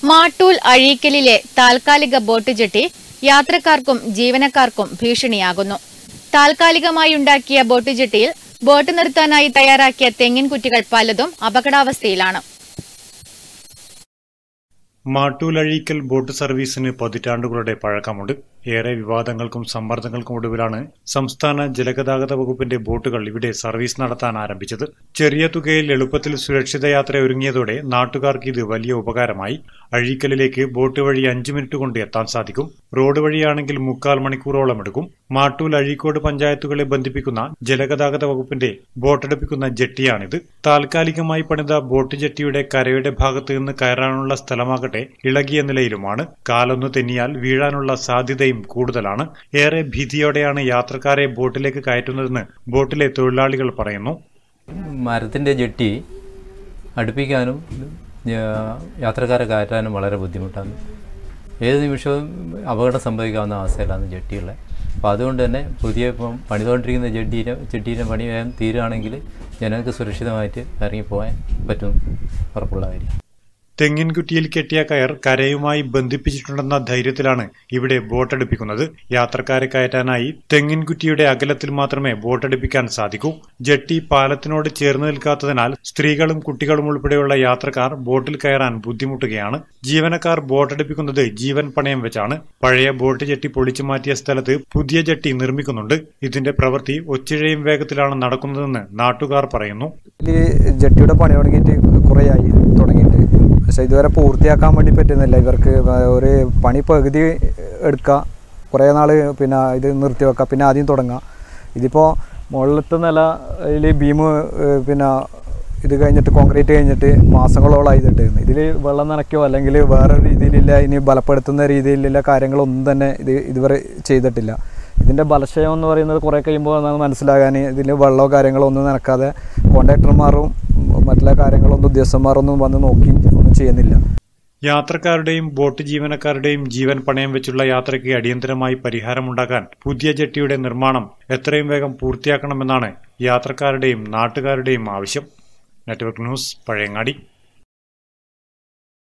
മാട്ടൂൽ അഴീക്കലിലെ താൽക്കാലിക boat jetty യാത്രക്കാർക്കും ജീവനക്കാർക്കും ഭീഷണിയാകുന്നു താൽക്കാലികമായി ഉണ്ടാക്കിയ ബോട്ട് ജെട്ടിയിൽ ബോട്ട് നിർത്താനായി തയ്യാറാക്കിയ തെങ്ങിൻ കുറ്റികൾ പലതും അപകടാവസ്ഥയിലാണ് മാട്ടൂലഴീക്കൽ ബോട്ട് സർവീസിന് പതിറ്റാണ്ടുകളുടെ പഴക്കമുണ്ട് ഏറെ വിവാദങ്ങൾക്കും സമ്മർദ്ദങ്ങൾക്കും ഒടുവിലാണ് സംസ്ഥാന ജലഗതാഗത വകുപ്പിന്റെ ബോട്ടുകൾ ഇവിടെ സർവീസ് നടത്താൻ ആരംഭിച്ചത് ചെറിയ തുകയിൽ എളുപ്പത്തിൽ സുരക്ഷിത യാത്ര ഒരുങ്ങിയതോടെ നാട്ടുകാർക്ക് ഇത് വലിയ ഉപകാരമായി അഴീക്കലിലേക്ക് ബോട്ട് വഴി അഞ്ചു മിനിറ്റ് കൊണ്ട് എത്താൻ സാധിക്കും റോഡ് വഴിയാണെങ്കിൽ മുക്കാൽ മണിക്കൂറോളം എടുക്കും മാട്ടൂൽ അഴീക്കോട് പഞ്ചായത്തുകളെ ബന്ധിപ്പിക്കുന്ന ജലഗതാഗത വകുപ്പിന്റെ ബോട്ടടുപ്പിക്കുന്ന ജെട്ടിയാണിത് താൽക്കാലികമായി പണിത ബോട്ട് ജെട്ടിയുടെ കരയുടെ ഭാഗത്ത് നിന്ന് കയറാനുള്ള സ്ഥലമാകട്ടെ ഇളകിയ നിലയിലുമാണ് കാലൊന്നു തെന്നിയാൽ വീഴാനുള്ള സാധ്യതയും കൂടുതലാണ് ഏറെ ഭീതിയോടെയാണ് യാത്രക്കാരെ ബോട്ടിലേക്ക് കയറ്റുന്നതെന്ന് ബോട്ടിലെ തൊഴിലാളികൾ പറയുന്നു മരത്തിൻ്റെ ജെട്ടി അടുപ്പിക്കാനും ഞാ- യാത്രക്കാരെ കയറ്റാനും വളരെ ബുദ്ധിമുട്ടാണ് ഏത് നിമിഷവും അപകടം സംഭവിക്കാവുന്ന അവസ്ഥയിലാണ് ജെട്ടിയുള്ളത് അപ്പോൾ അതുകൊണ്ട് തന്നെ പുതിയ ഇപ്പം പണിതുകൊണ്ടിരിക്കുന്ന ജെട്ടീനെ ജെട്ടീൻ്റെ പണി വേഗം തീരുകയാണെങ്കിൽ ജനങ്ങൾക്ക് സുരക്ഷിതമായിട്ട് ഇറങ്ങിപ്പോകാൻ പറ്റും ഉറപ്പുള്ള കാര്യം തെങ്ങിൻകുറ്റിയിൽ കെട്ടിയ കയർ കരയുമായി ബന്ധിപ്പിച്ചിട്ടുണ്ടെന്ന ധൈര്യത്തിലാണ് ഇവിടെ ബോട്ടടുപ്പിക്കുന്നത് യാത്രക്കാരെ കയറ്റാനായി തെങ്ങിൻകുറ്റിയുടെ അകലത്തിൽ മാത്രമേ ബോട്ടടുപ്പിക്കാൻ സാധിക്കൂ ജെട്ടി പാലത്തിനോട് ചേർന്ന് നിൽക്കാത്തതിനാൽ സ്ത്രീകളും കുട്ടികളും ഉൾപ്പെടെയുള്ള യാത്രക്കാർ ബോട്ടിൽ കയറാൻ ബുദ്ധിമുട്ടുകയാണ് ജീവനക്കാർ ബോട്ടടുപ്പിക്കുന്നത് ജീവൻ പണയം വെച്ചാണ് പഴയ ബോട്ട് ജെട്ടി പൊളിച്ചു മാറ്റിയ സ്ഥലത്ത് പുതിയ ജെട്ടി നിർമ്മിക്കുന്നുണ്ട് ഇതിന്റെ പ്രവൃത്തി ഒച്ചിഴയും വേഗത്തിലാണ് നടക്കുന്നതെന്ന് നാട്ടുകാർ പറയുന്നു ഈ ജെട്ടിയുടെ പണി തുടങ്ങിയിട്ട് കുറേയായി തുടങ്ങിയിട്ട് പക്ഷെ ഇതുവരെ പൂർത്തിയാക്കാൻ വേണ്ടി പറ്റുന്നില്ല ഇവർക്ക് ഒരു പണി പകുതി എടുക്കുക കുറേ നാൾ പിന്നെ ഇത് നിർത്തി വെക്കുക പിന്നെ ആദ്യം തുടങ്ങുക ഇതിപ്പോൾ മുകളിലത്തെ നിലയിൽ ബീം പിന്നെ ഇത് കഴിഞ്ഞിട്ട് കോൺക്രീറ്റ് കഴിഞ്ഞിട്ട് മാസങ്ങളോളായി ഇതിട്ട് ഇതിൽ വെള്ളം നനയ്ക്കോ അല്ലെങ്കിൽ വേറെ രീതിയിലില്ല ഇനി ബലപ്പെടുത്തുന്ന രീതിയിലുള്ള കാര്യങ്ങളൊന്നും തന്നെ ഇത് ഇതുവരെ ചെയ്തിട്ടില്ല ഇതിൻ്റെ ബലക്ഷയം എന്ന് പറയുന്നത് കുറേ കഴിയുമ്പോൾ നമുക്ക് മനസ്സിലാകാൻ ഇതിൽ വെള്ളമോ കാര്യങ്ങളോ ഒന്നും നനക്കാതെ കോൺട്രാക്ടർമാരും മറ്റുള്ള കാര്യങ്ങളൊന്നും ഉദ്യോഗസ്ഥന്മാരൊന്നും വന്ന് നോക്കി ഒന്നും ചെയ്യുന്നില്ല യാത്രക്കാരുടെയും ബോട്ട് ജീവനക്കാരുടെയും ജീവൻ പണയം വെച്ചുള്ള യാത്രയ്ക്ക് അടിയന്തരമായി പരിഹാരമുണ്ടാക്കാൻ പുതിയ ജെട്ടിയുടെ നിർമ്മാണം എത്രയും വേഗം പൂർത്തിയാക്കണമെന്നാണ് യാത്രക്കാരുടെയും നാട്ടുകാരുടെയും ആവശ്യം നെറ്റ്വർക്ക് ന്യൂസ് പഴയങ്ങാടി